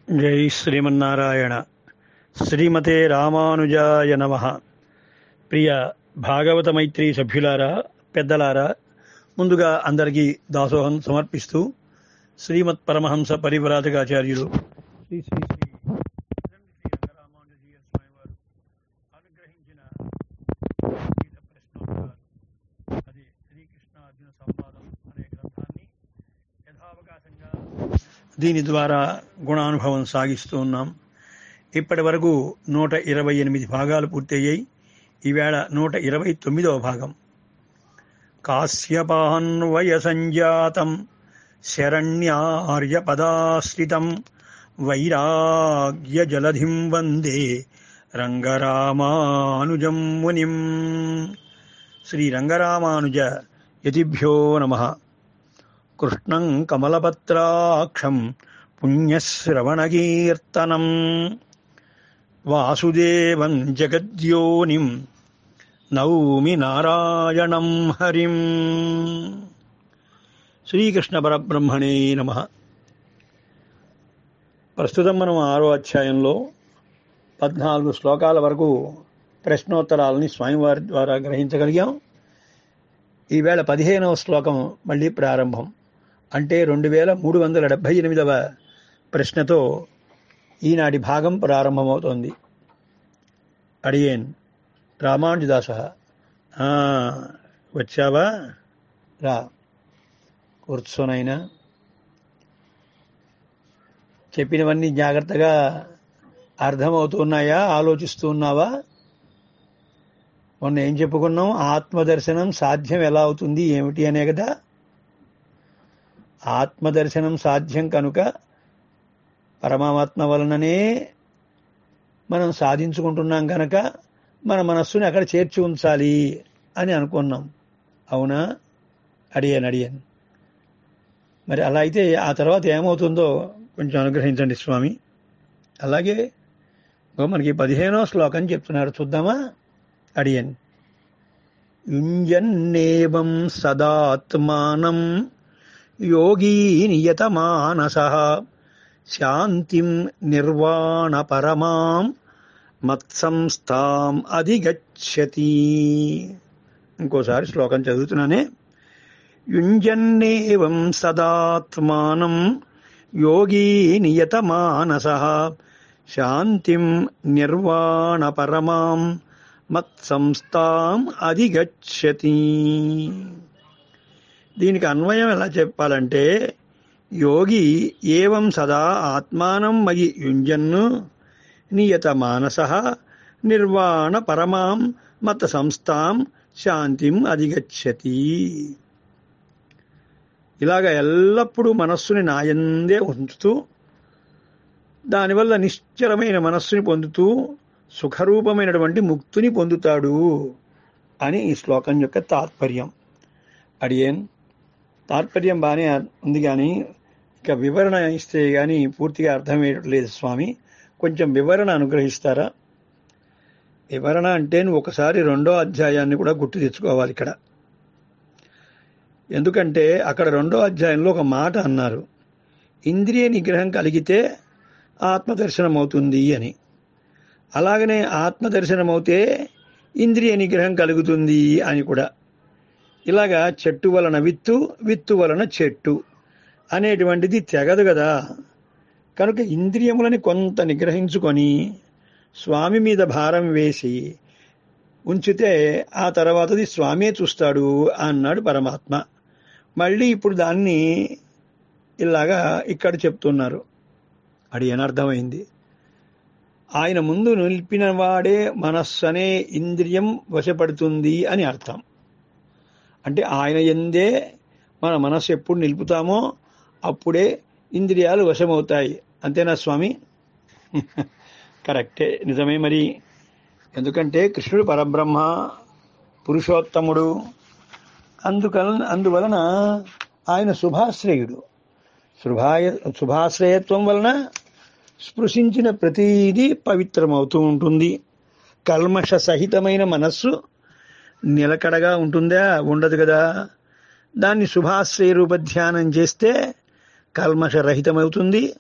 జై శ్రీమన్నారాయణ శ్రీమతే రామానుజాయ నమ ప్రియ భాగవత మైత్రి సభ్యులారా పెద్దలారా ముందుగా అందరికీ దాసోహం సమర్పిస్తూ శ్రీమత్ పరమహంస పరివ్రాజకాచార్యులు శ్రీ శ్రీ శ్రీ శ్రీ రంగరామానుజీయ స్వామి వారు అనుగ్రహించిన గీత ప్రశ్నోత్తరాలు అది శ్రీకృష్ణ అర్జున సంవాదం అనే గ్రంథాన్ని యథావకాశంగా దీని ద్వారా గుణానుభవం సాగిస్తూ ఉన్నాం ఇప్పటి వరకు నూట ఇరవై ఎనిమిది భాగాలు పూర్తయ్యాయి ఈవేళ నూట ఇరవై తొమ్మిదవ భాగం కాశ్యపాన్వయ సంజాతం శరణ్యార్యపదాశ్రితం వైరాగ్య జలధిం వందే రంగరామానుజం మునిం శ్రీ రంగరామానుజ యతిభ్యో నమః కృష్ణం కమలపత్రాక్షం పుణ్యశ్రవణకీర్తనం వాసుదేవం జగద్యోనిం నౌమి నారాయణం హరిం శ్రీకృష్ణ పరబ్రహ్మణే నమ ప్రస్తుతం మనం ఆరో అధ్యాయంలో పద్నాలుగు శ్లోకాల వరకు ప్రశ్నోత్తరాలని స్వామివారి ద్వారా గ్రహించగలిగాం ఈవేళ పదిహేనవ శ్లోకం మళ్ళీ ప్రారంభం అంటే రెండు వేల మూడు వందల డెబ్భై ఎనిమిదవ ప్రశ్నతో ఈనాటి భాగం ప్రారంభమవుతోంది అడియేన్ రామానుజదాస ఆ, వచ్చావా రా కూర్చోనైనా చెప్పినవన్నీ జాగ్రత్తగా అర్థమవుతున్నాయా ఆలోచిస్తూ ఉన్నావా మొన్న ఏం చెప్పుకున్నాం ఆత్మదర్శనం సాధ్యం ఎలా అవుతుంది ఏమిటి అనే కదా ఆత్మదర్శనం సాధ్యం కనుక పరమాత్మ వలననే మనం సాధించుకుంటున్నాం కనుక మన మనస్సుని అక్కడ చేర్చి ఉంచాలి అని అనుకున్నాం అవునా అడిగాను అడిగాను మరి అలా అయితే ఆ తర్వాత ఏమవుతుందో కొంచెం అనుగ్రహించండి స్వామి అలాగే ఇగో మనకి పదిహేనో శ్లోకం చెప్తున్నారు చూద్దామా అడియన్ యుంజన్నేవం సదాత్మానం యోగీ నియతమానస శాంతిం నిర్వాణ పరమాం మత్సంస్థాం అధిగచ్చతి ఇంకోసారి శ్లోకం చదువుతున్నానే యుంజన్నేవం సదాత్మానం యోగీ నియతమానస శాంతిం నిర్వాణ పరమాం మత్సంస్థాం అధిగచ్చతి దీనికి అన్వయం ఎలా చెప్పాలంటే యోగి ఏవం సదా ఆత్మానం మయి యుంజన్ను నియత మానస నిర్వాణ పరమాం మత సంస్థాం శాంతిం అధిగచ్చతి ఇలాగ ఎల్లప్పుడూ మనస్సుని నాయందే ఉంచుతూ దానివల్ల నిశ్చలమైన మనస్సుని పొందుతూ సుఖరూపమైనటువంటి ముక్తిని పొందుతాడు అని ఈ శ్లోకం యొక్క తాత్పర్యం అడియేన్ తాత్పర్యం బాగానే ఉంది కానీ ఇక వివరణ ఇస్తే కానీ పూర్తిగా అర్థమయ్యట్లేదు స్వామి కొంచెం వివరణ అనుగ్రహిస్తారా వివరణ అంటే నువ్వు ఒకసారి రెండో అధ్యాయాన్ని కూడా గుర్తు తెచ్చుకోవాలి ఇక్కడ ఎందుకంటే అక్కడ రెండో అధ్యాయంలో ఒక మాట అన్నారు ఇంద్రియ నిగ్రహం కలిగితే ఆత్మదర్శనం అవుతుంది అని అలాగనే ఆత్మదర్శనం అవుతే ఇంద్రియ నిగ్రహం కలుగుతుంది అని కూడా ఇలాగా చెట్టు వలన విత్తు విత్తు వలన చెట్టు అనేటువంటిది తెగదు కదా కనుక ఇంద్రియములని కొంత నిగ్రహించుకొని స్వామి మీద భారం వేసి ఉంచితే ఆ తర్వాతది స్వామే చూస్తాడు అన్నాడు పరమాత్మ మళ్ళీ ఇప్పుడు దాన్ని ఇలాగా ఇక్కడ చెప్తున్నారు అది అనర్థమైంది ఆయన ముందు నిలిపిన వాడే మనస్సు అనే ఇంద్రియం వశపడుతుంది అని అర్థం అంటే ఆయన ఎందే మన మనస్సు ఎప్పుడు నిలుపుతామో అప్పుడే ఇంద్రియాలు వశమవుతాయి అంతేనా స్వామి కరెక్టే నిజమే మరి ఎందుకంటే కృష్ణుడు పరబ్రహ్మ పురుషోత్తముడు అందుకల అందువలన ఆయన శుభాశ్రయుడు శుభాయ శుభాశ్రయత్వం వలన స్పృశించిన ప్రతిదీ పవిత్రమవుతూ ఉంటుంది కల్మష సహితమైన మనస్సు నిలకడగా ఉంటుందా ఉండదు కదా దాన్ని శుభాశ్రయ రూప ధ్యానం చేస్తే కల్మషరహితమవుతుంది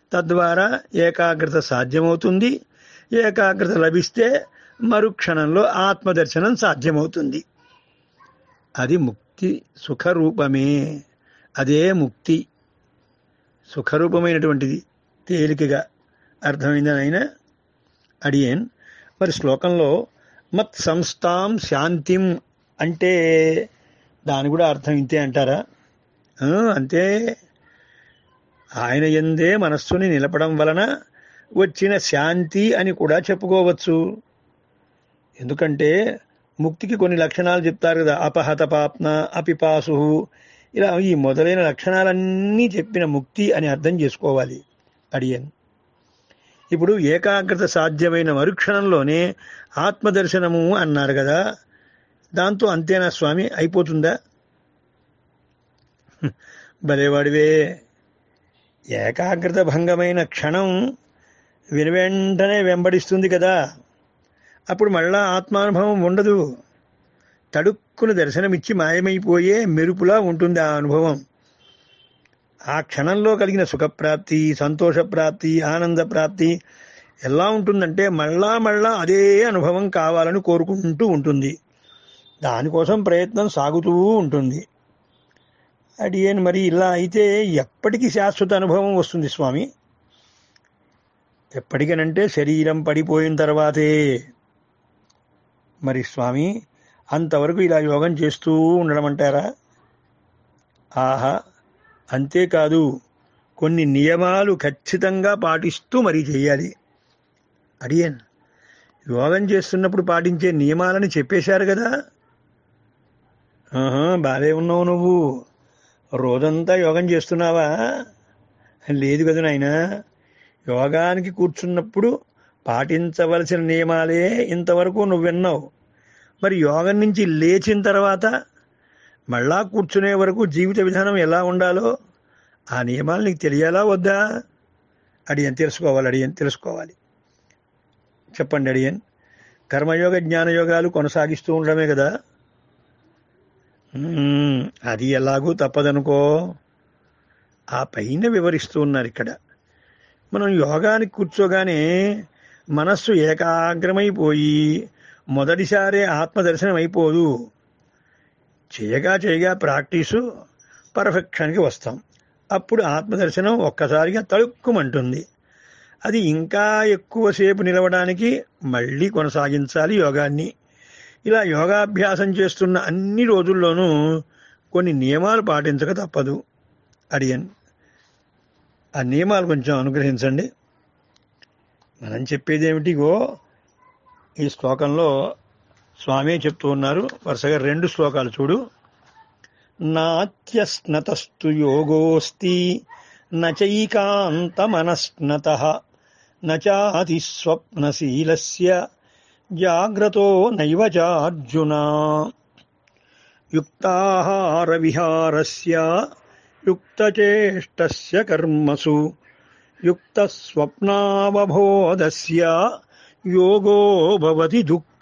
తద్వారా ఏకాగ్రత సాధ్యమవుతుంది ఏకాగ్రత లభిస్తే మరుక్షణంలో ఆత్మదర్శనం సాధ్యమవుతుంది అది ముక్తి సుఖరూపమే అదే ముక్తి సుఖరూపమైనటువంటిది తేలికగా అర్థమైందని ఆయన అడియన్ మరి శ్లోకంలో మత్ సంస్థాం శాంతిం అంటే దాని కూడా అర్థం ఇంతే అంటారా ఆ, అంతే ఆయన ఎందే మనస్సుని నిలపడం వలన వచ్చిన శాంతి అని కూడా చెప్పుకోవచ్చు ఎందుకంటే ముక్తికి కొన్ని లక్షణాలు చెప్తారు కదా అపహత పాప్న అపిపాసు ఇలా ఈ మొదలైన లక్షణాలన్నీ చెప్పిన ముక్తి అని అర్థం చేసుకోవాలి అడియన్ ఇప్పుడు ఏకాగ్రత సాధ్యమైన మరుక్షణంలోనే ఆత్మదర్శనము అన్నారు కదా దాంతో అంతేనా స్వామి అయిపోతుందా హ్మ్, భలేవాడివే ఏకాగ్రత భంగమైన క్షణం వెనువెంటనే వెంబడిస్తుంది కదా అప్పుడు మళ్ళా ఆత్మానుభవం ఉండదు తడుక్కున దర్శనమిచ్చి మాయమైపోయే మెరుపులా ఉంటుంది ఆ అనుభవం ఆ క్షణంలో కలిగిన సుఖప్రాప్తి సంతోషప్రాప్తి ఆనంద ప్రాప్తి ఎలా ఉంటుందంటే మళ్ళా మళ్ళా అదే అనుభవం కావాలని కోరుకుంటూ ఉంటుంది దానికోసం ప్రయత్నం సాగుతూ ఉంటుంది అడియన్ మరి ఇలా అయితే ఎప్పటికీ శాశ్వత అనుభవం వస్తుంది స్వామి ఎప్పటికనంటే శరీరం పడిపోయిన తర్వాతే మరి స్వామి అంతవరకు ఇలా యోగం చేస్తూ ఉండడం అంటారా ఆహా అంతేకాదు కొన్ని నియమాలు ఖచ్చితంగా పాటిస్తూ మరీ చేయాలి అడియన్ యోగం చేస్తున్నప్పుడు పాటించే నియమాలని చెప్పేశారు కదా ఆహా బాగా ఉన్నావు నువ్వు రోజంతా యోగం చేస్తున్నావా లేదు కదా నాయనా యోగానికి కూర్చున్నప్పుడు పాటించవలసిన నియమాలే ఇంతవరకు నువ్వు విన్నావు మరి యోగం నుంచి లేచిన తర్వాత మళ్ళా కూర్చునే వరకు జీవిత విధానం ఎలా ఉండాలో ఆ నియమాలు నీకు తెలియాలా వద్దా అడియన్ తెలుసుకోవాలి అడియన్ తెలుసుకోవాలి చెప్పండి అడియన్ కర్మయోగ జ్ఞానయోగాలు కొనసాగిస్తూ ఉండడమే కదా మ్మ్, అది ఎలాగూ తప్పదనుకో ఆ పైన వివరిస్తూ ఉన్నారు ఇక్కడ మనం యోగానికి కూర్చోగానే మనస్సు ఏకాగ్రమైపోయి మొదటిసారే ఆత్మదర్శనం అయిపోదు చేయగా చేయగా ప్రాక్టీసు పర్ఫెక్షన్కి వస్తాం అప్పుడు ఆత్మదర్శనం ఒక్కసారిగా తడుక్కుమంటుంది అది ఇంకా ఎక్కువసేపు నిలవడానికి మళ్ళీ కొనసాగించాలి యోగాన్ని ఇలా యోగాభ్యాసం చేస్తున్న అన్ని రోజుల్లోనూ కొన్ని నియమాలు పాటించక తప్పదు అడియన్ ఆ నియమాలు కొంచెం అనుగ్రహించండి మనం చెప్పేది ఏమిటిగో ఈ శ్లోకంలో స్వామి చెప్తూ ఉన్నారు వరుసగా రెండు శ్లోకాలు చూడు నాత్యస్నతస్తు యోగోస్తి నైకాంతమనస్నత నాతి స్వప్నశీలస్య జాగ్రతో నైవ చార్జున యుక్తాహార విహారస్య యుక్తచేష్టస్య కర్మసు యుక్త స్వప్నావబోధస్య యోగో భవతి దుఃఖ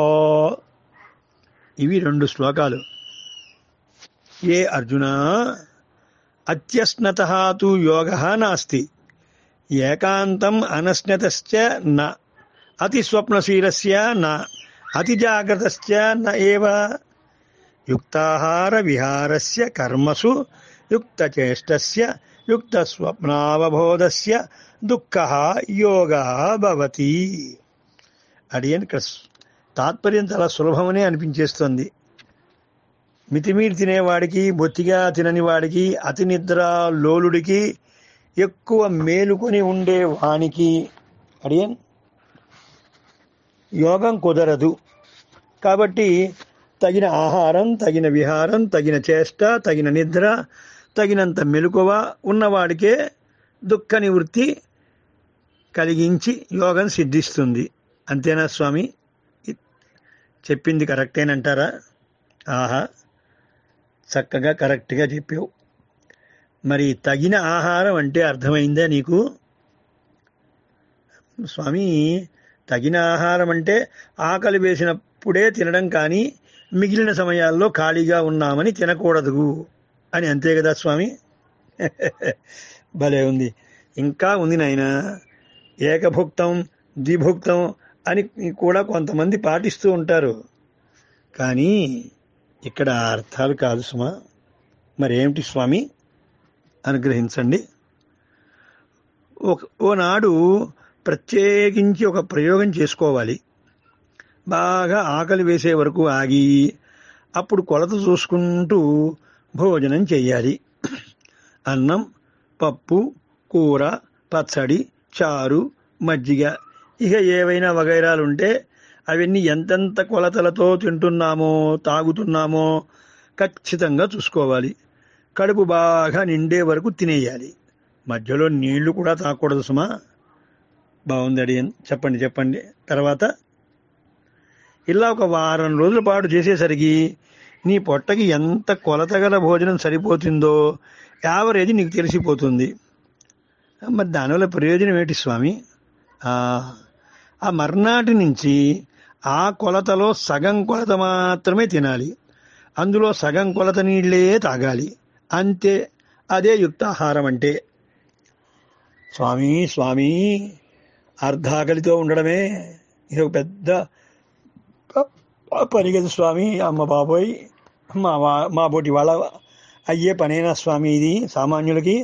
ఇవి రెండు శ్లోకాలు ఏ అర్జున అత్యస్నత తు యోగ నాస్తి ఏకాంతం అనస్నతశ్చ న అతి స్వప్నశీలస్య న అతి జాగ్రత్తశ్చ న ఏవ యుక్తాహార విహారస్య కర్మసు యుక్తచేష్టస్య యుక్త స్వప్నావబోధస్య దుఃఖ యోగ భవతి అడియన్ ఇక్కడ తాత్పర్యం చాలా సులభమనే అనిపించేస్తుంది మితిమీరి తినేవాడికి బొత్తిగా తినని వాడికి అతి నిద్ర లోలుడికి ఎక్కువ మేలుకొని ఉండే వానికి అడియన్ యోగం కుదరదు కాబట్టి తగిన ఆహారం తగిన విహారం తగిన చేష్ట తగిన నిద్ర తగినంత మెలకువ ఉన్నవాడికే దుఃఖ నివృత్తి కలిగించి యోగం సిద్ధిస్తుంది అంతేనా స్వామి ఇ- చెప్పింది కరెక్టేనంటారా ఆహా చక్కగా కరెక్ట్గా చెప్పావు మరి తగిన ఆహారం అంటే అర్థమైందా నీకు స్వామి తగిన ఆహారం అంటే ఆకలి వేసినప్పుడే తినడం కానీ మిగిలిన సమయాల్లో ఖాళీగా ఉన్నామని తినకూడదు అని అంతే కదా స్వామి భలే ఉంది ఇంకా ఉంది నాయన ఏకభుక్తం ద్విభుక్తం అని కూడా కొంతమంది పాటిస్తూ ఉంటారు కానీ ఇక్కడ ఆ అర్థాలు కాదు సుమా మరేమిటి స్వామి అనుగ్రహించండి ఒక ఓనాడు ప్రత్యేకించి ఒక ప్రయోగం చేసుకోవాలి బాగా ఆకలి వేసే వరకు ఆగి అప్పుడు కొలత చూసుకుంటూ భోజనం చెయ్యాలి అన్నం పప్పు కూర పచ్చడి చారు మజ్జిగ ఇక ఏవైనా వగైరాలు ఉంటే అవన్నీ ఎంతెంత కొలతలతో తింటున్నామో తాగుతున్నామో ఖచ్చితంగా చూసుకోవాలి కడుపు బాగా నిండే వరకు తినేయాలి మధ్యలో నీళ్లు కూడా తాగకూడదు సుమా బాగుంది అడియన్ చెప్పండి చెప్పండి తర్వాత ఇలా ఒక వారం రోజుల పాటు చేసేసరికి నీ పొట్టకి ఎంత కొలతగల భోజనం సరిపోతుందో యావరేజ్ నీకు తెలిసిపోతుంది మరి దానివల్ల ప్రయోజనం ఏంటి స్వామి ఆ ఆ మర్నాటి నుంచి ఆ కొలతలో సగం కొలత మాత్రమే తినాలి అందులో సగం కొలత నీళ్ళే తాగాలి అంతే అదే యుక్తాహారం అంటే స్వామి స్వామి అర్ధాకలితో ఉండడమే ఇది ఒక పెద్ద పని కదా స్వామి అమ్మ బాబోయ్ మా వా- మా బోటి వాళ్ళ అయ్యే పనేనా స్వామి ఇది సామాన్యులకి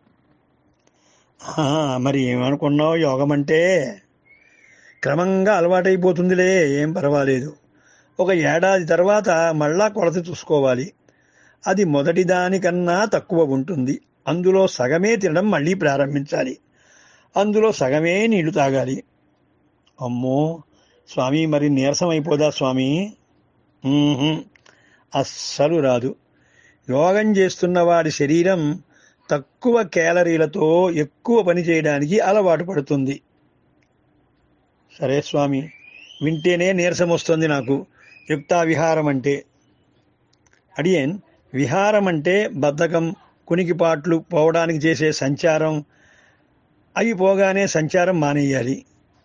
ఆ, మరి ఏమనుకున్నావు యోగం అంటే క్రమంగా అలవాటైపోతుందిలే ఏం పర్వాలేదు ఒక ఏడాది తర్వాత మళ్ళా కొలత చూసుకోవాలి అది మొదటి దానికన్నా తక్కువ ఉంటుంది అందులో సగమే తినడం మళ్ళీ ప్రారంభించాలి అందులో సగమే నీళ్లు తాగాలి అమ్మో స్వామి మరి నీరసం అయిపోదా స్వామి మ్మ్హ్మ్. అస్సలు రాదు యోగం చేస్తున్న వాడి శరీరం తక్కువ క్యాలరీలతో ఎక్కువ పని చేయడానికి అలవాటు పడుతుంది సరే స్వామి వింటేనే నీరసం వస్తుంది నాకు యుక్తా విహారం అంటే అడియన్ విహారం అంటే బద్ధకం కునికిపాట్లు పోవడానికి చేసే సంచారం అవి పోగానే సంచారం మానేయాలి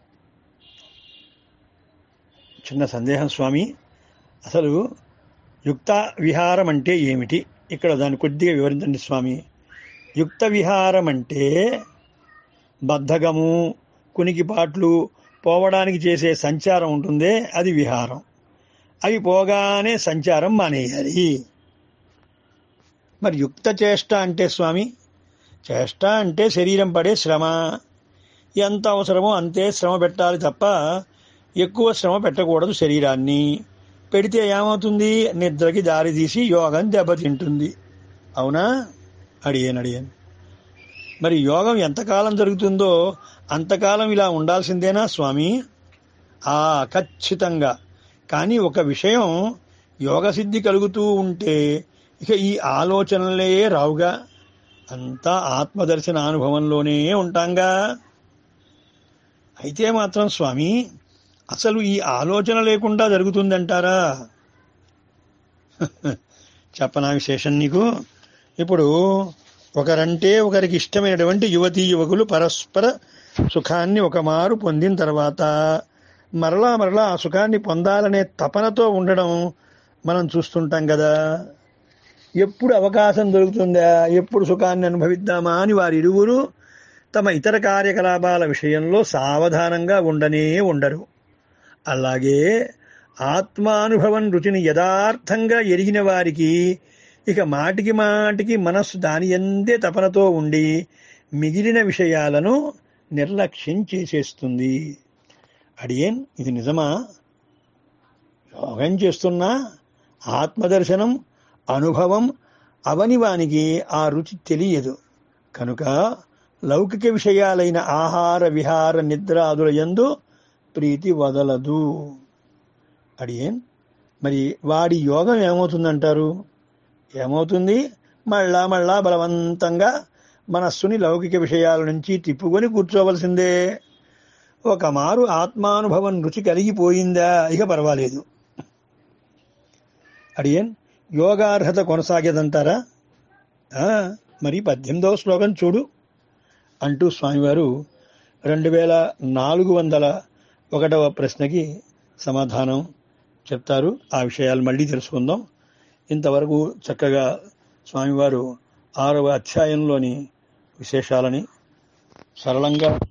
చిన్న సందేహం స్వామి అసలు యుక్త విహారం అంటే ఏమిటి ఇక్కడ దాన్ని కొద్దిగా వివరించండి స్వామి యుక్త విహారం అంటే బద్ధకము కునికిపాట్లు పోవడానికి చేసే సంచారం ఉంటుందే అది విహారం అవి పోగానే సంచారం మానేయాలి మరి యుక్త చేష్ట అంటే స్వామి చేష్ట అంటే శరీరం పడే శ్రమ ఎంత అవసరమో అంతే శ్రమ పెట్టాలి తప్ప ఎక్కువ శ్రమ పెట్టకూడదు శరీరాన్ని పెడితే ఏమవుతుంది నిద్రకి దారి తీసి యోగం దెబ్బతింటుంది అవునా అడిగాను అడిగాను మరి యోగం ఎంతకాలం జరుగుతుందో అంతకాలం ఇలా ఉండాల్సిందేనా స్వామి ఆ ఖచ్చితంగా కానీ ఒక విషయం యోగ సిద్ధి కలుగుతూ ఉంటే ఇక ఈ ఆలోచనలే రావుగా అంతా ఆత్మదర్శన అనుభవంలోనే ఉంటాంగా అయితే మాత్రం స్వామి అసలు ఈ ఆలోచన లేకుండా జరుగుతుందంటారా చెప్పనా విశేషం నీకు ఇప్పుడు ఒకరంటే ఒకరికి ఇష్టమైనటువంటి యువతీ యువకులు పరస్పర సుఖాన్ని ఒక మారు పొందిన తర్వాత మరలా మరలా ఆ సుఖాన్ని పొందాలనే తపనతో ఉండడం మనం చూస్తుంటాం కదా ఎప్పుడు అవకాశం దొరుకుతుందా ఎప్పుడు సుఖాన్ని అనుభవిద్దామా అని వారి ఇరువురు తమ ఇతర కార్యకలాపాల విషయంలో సావధానంగా ఉండనే ఉండరు అలాగే ఆత్మానుభవం రుచిని యథార్థంగా ఎరిగిన వారికి ఇక మాటికి మాటికి మనస్సు దాని ఎందే తపనతో ఉండి మిగిలిన విషయాలను నిర్లక్ష్యం చేసేస్తుంది అడియన్ ఇది నిజమా యోగం చేస్తున్నా ఆత్మదర్శనం అనుభవం అవని వానికి ఆ రుచి తెలియదు కనుక లౌకిక విషయాలైన ఆహార విహార నిద్రాదుల యందు ప్రీతి వదలదు అడిగేన్ మరి వాడి యోగం ఏమవుతుందంటారు ఏమవుతుంది మళ్ళా మళ్ళా బలవంతంగా మనస్సుని లౌకిక విషయాల నుంచి తిప్పుకొని కూర్చోవలసిందే ఒక మారు ఆత్మానుభవం రుచి కలిగిపోయిందా ఇక పర్వాలేదు అడియన్ యోగార్హత కొనసాగేదంటారా ఆ, మరి పద్దెనిమిదవ శ్లోకం చూడు అంటూ స్వామివారు రెండు వేల నాలుగు వందల ఒకటవ ప్రశ్నకి సమాధానం చెప్తారు ఆ విషయాలు మళ్ళీ తెలుసుకుందాం ఇంతవరకు చక్కగా స్వామివారు ఆరవ అధ్యాయంలోని విశేషాలని సరళంగా